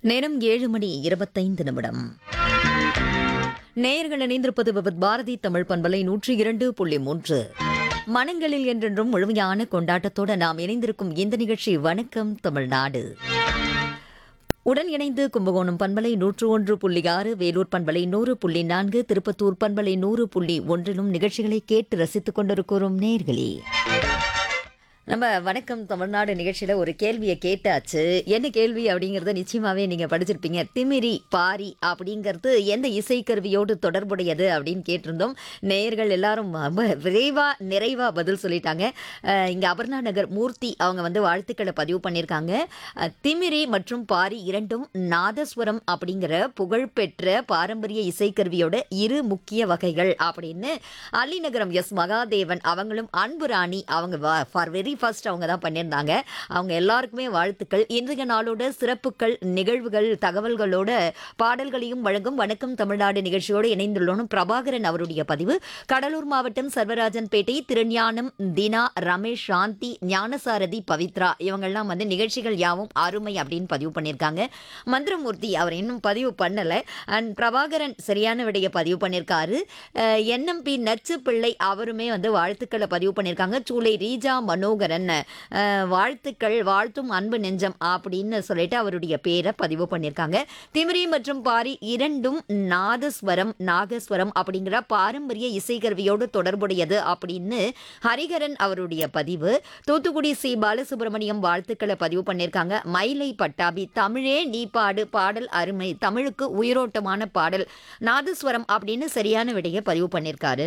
நேரம் ஏழு மணி இருபத்தைந்து நிமிடம் நேயர்கள் இணைந்திருப்பது விபத் பாரதி தமிழ் பண்பலை நூற்றி இரண்டு புள்ளி மூன்று மனங்களில் என்றென்றும் முழுமையான கொண்டாட்டத்தோடு நாம் இணைந்திருக்கும் இந்த நிகழ்ச்சி வணக்கம் தமிழ்நாடு உடன் இணைந்து கும்பகோணம் பண்பலை நூற்று ஒன்று புள்ளி ஆறு வேலூர் பண்பலை நூறு புள்ளி நான்கு திருப்பத்தூர் பண்பலை நூறு புள்ளி ஒன்றிலும் நிகழ்ச்சிகளை கேட்டு ரசித்துக் கொண்டிருக்கிறோம் நேர்களே நம்ம வணக்கம் தமிழ்நாடு நிகழ்ச்சியில ஒரு கேள்வியை கேட்டாச்சு என்ன கேள்வி அப்படிங்கறத நிச்சயமாவே நீங்க படிச்சிருப்பீங்க திமிரி பாரி அப்படிங்கிறது எந்த இசைக்கருவியோடு தொடர்புடையது அப்படின்னு கேட்டிருந்தோம் நேயர்கள் எல்லாரும் ரொம்ப விரைவா நிறைவா பதில் சொல்லிட்டாங்க அஹ் இங்க அபர்ணா நகர் மூர்த்தி அவங்க வந்து வாழ்த்துக்களை பதிவு பண்ணியிருக்காங்க அஹ் திமிரி மற்றும் பாரி இரண்டும் நாதஸ்வரம் அப்படிங்கிற புகழ்பெற்ற பாரம்பரிய இசைக்கருவியோட இரு முக்கிய வகைகள் அப்படின்னு அலிநகரம் எஸ் மகாதேவன் அவங்களும் அன்பு ராணி அவங்க ஃபார் வெரி ஃபர்ஸ்ட் அவங்க தான் பண்ணியிருந்தாங்க அவங்க எல்லாருக்குமே வாழ்த்துக்கள் இன்றைய நாளோட சிறப்புகள் நிகழ்வுகள் தகவல்களோட பாடல்களையும் வழங்கும் வணக்கம் தமிழ்நாடு நிகழ்ச்சியோடு இணைந்துள்ளோம் பிரபாகரன் அவருடைய பதிவு கடலூர் மாவட்டம் சர்வராஜன் பேட்டை திருஞானம் தினா ரமேஷ் சாந்தி ஞானசாரதி பவித்ரா இவங்கெல்லாம் வந்து நிகழ்ச்சிகள் யாவும் அருமை அப்படின்னு பதிவு பண்ணியிருக்காங்க மந்திரமூர்த்தி அவர் இன்னும் பதிவு பண்ணலை அண்ட் பிரபாகரன் சரியான விடைய பதிவு பண்ணியிருக்காரு என்எம்பி நச்சு பிள்ளை அவருமே வந்து வாழ்த்துக்களை பதிவு பண்ணியிருக்காங்க சூளை ரீஜா மனோகரன் அஹ், வாழ்த்துக்கள் வாழ்த்தும் அன்பு நெஞ்சம் அப்படின்னு சொல்லிட்டு அவருடைய பேரை பதிவு பண்ணியிருக்காங்க திமிரி மற்றும் பாரி இரண்டும் நாதஸ்வரம் நாகஸ்வரம் அப்படிங்கிற பாரம்பரிய இசைக்கருவியோடு தொடர்புடையது அப்படின்னு ஹரிகரன் அவருடைய பதிவு தூத்துக்குடி சி பாலசுப்ரமணியம் வாழ்த்துக்களை பதிவு பண்ணியிருக்காங்க மயிலை பட்டாபி தமிழே நீ பாடு பாடல் அருமை தமிழுக்கு உயிரோட்டமான பாடல் நாதஸ்வரம் அப்படின்னு சரியான விடையை பதிவு பண்ணியிருக்காரு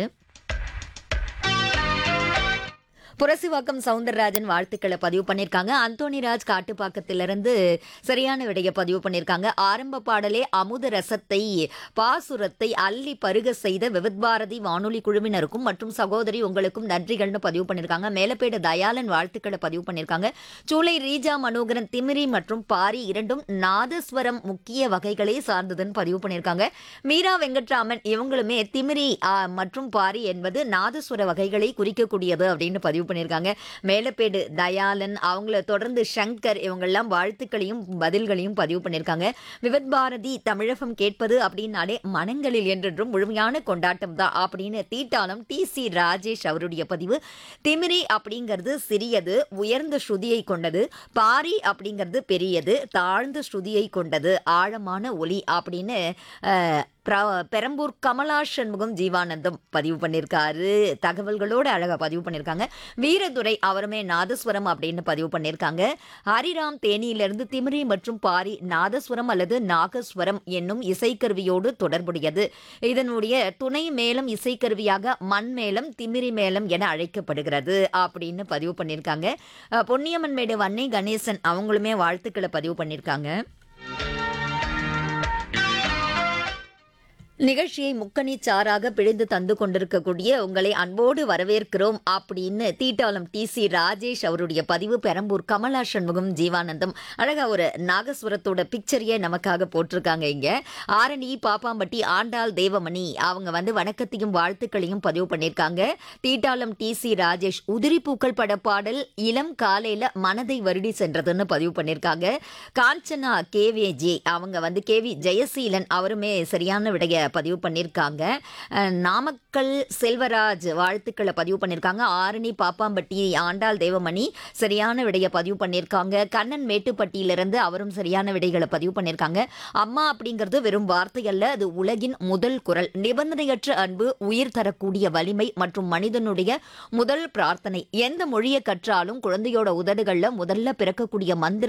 புரசிவாக்கம் சவுந்தரராஜன் வாழ்த்துக்களை பதிவு பண்ணியிருக்காங்க அந்தோணிராஜ் காட்டுப்பாக்கத்திலிருந்து சரியான விடையை பதிவு பண்ணியிருக்காங்க ஆரம்ப பாடலே அமுத ரசத்தை பாசுரத்தை அள்ளி பருக செய்த விவித்பாரதி வானொலி குழுவினருக்கும் மற்றும் சகோதரி உங்களுக்கும் நன்றிகள்னு பதிவு பண்ணியிருக்காங்க மேலப்பேடு தயாளன் வாழ்த்துக்களை பதிவு பண்ணியிருக்காங்க சூளை ரீஜா மனோகரன் திமிரி மற்றும் பாரி இரண்டும் நாதஸ்வரம் முக்கிய வகைகளை சார்ந்ததுன்னு பதிவு பண்ணியிருக்காங்க மீரா வெங்கட்ராமன் இவங்களுமே திமிரி ஆ, மற்றும் பாரி என்பது நாதஸ்வர வகைகளை குறிக்கக்கூடியது அப்படின்னு பதிவு பண்ணியிருக்காங்க மேலப்பேடு தயாளன் அவங்கள தொடர்ந்து சங்கர் இவங்கெல்லாம் வாழ்த்துக்களையும் பதில்களையும் பதிவு பண்ணியிருக்காங்க விவத் பாரதி தமிழகம் கேட்பது அப்படின்னாலே மனங்களில் என்றென்றும் முழுமையான கொண்டாட்டம் தான் அப்படின்னு தீட்டாளம் டி சி ராஜேஷ் அவருடைய பதிவு திமிரி அப்படிங்கிறது சிறியது உயர்ந்த ஸ்ருதியை கொண்டது பாரி அப்படிங்கிறது பெரியது தாழ்ந்த ஸ்ருதியை கொண்டது ஆழமான ஒலி அப்படின்னு அஹ், பிர- பெரம்பூர் கமலா சண்முகம் ஜீவானந்தம் பதிவு பண்ணியிருக்காரு தகவல்களோட அழகா பதிவு பண்ணியிருக்காங்க வீரதுரை அவருமே நாதஸ்வரம் அப்படின்னு பதிவு பண்ணியிருக்காங்க ஹரிராம் தேனியிலிருந்து திமிரி மற்றும் பாரி நாதஸ்வரம் அல்லது நாகஸ்வரம் என்னும் இசைக்கருவியோடு தொடர்புடையது இதனுடைய துணை மேளம் இசைக்கருவியாக மண் மேளம் திமிரி மேளம் என அழைக்கப்படுகிறது அப்படின்னு பதிவு பண்ணியிருக்காங்க அஹ், பொன்னியம்மன் மேடு வன்னை கணேசன் அவங்களுமே வாழ்த்துக்களை பதிவு பண்ணியிருக்காங்க நிகழ்ச்சியை முக்கணி சாராக பிழிந்து தந்து கொண்டிருக்கக்கூடிய உங்களை அன்போடு வரவேற்கிறோம் அப்படின்னு தீட்டாளம் டி சி ராஜேஷ் அவருடைய பதிவு பெரம்பூர் கமலா சண்முகம் ஜீவானந்தம் அழகா ஒரு நாகஸ்வரத்தோட பிக்சரையே நமக்காக போட்டிருக்காங்க இங்க ஆரணி பாப்பாம்பட்டி ஆண்டாள் தேவமணி அவங்க வந்து வணக்கத்தையும் வாழ்த்துக்களையும் பதிவு பண்ணியிருக்காங்க தீட்டாளம் டி சி ராஜேஷ் உதிரி பூக்கள் பட பாடல் இளம் காலையில மனதை வருடி சென்றதுன்னு பதிவு பண்ணியிருக்காங்க காஞ்சனா கேவிஜே அவங்க வந்து கேவி ஜெயசீலன் அவருமே சரியான விடைய பதிவு பண்ணியிருக்காங்க அஹ், நாமக்கல் செல்வராஜ் வாழ்த்துக்களை பதிவு பண்ணியிருக்காங்க ஆரணி பாப்பாம்பட்டி ஆண்டாள் தேவமணி சரியான விடைய பதிவு பண்ணியிருக்காங்க கண்ணன் மேட்டுப்பட்டியிலிருந்து அவரும் சரியான விடைகளை பதிவு பண்ணியிருக்காங்க அம்மா அப்படிங்கிறது வெறும் வார்த்தை அல்ல அது உலகின் முதல் குரல் நிபந்தனையற்ற அன்பு உயிர் தரக்கூடிய வலிமை மற்றும் மனிதனுடைய முதல் பிரார்த்தனை எந்த மொழியை கற்றாலும் குழந்தையோட உதடுகள்ல முதல்ல பிறக்கக்கூடிய மந்திர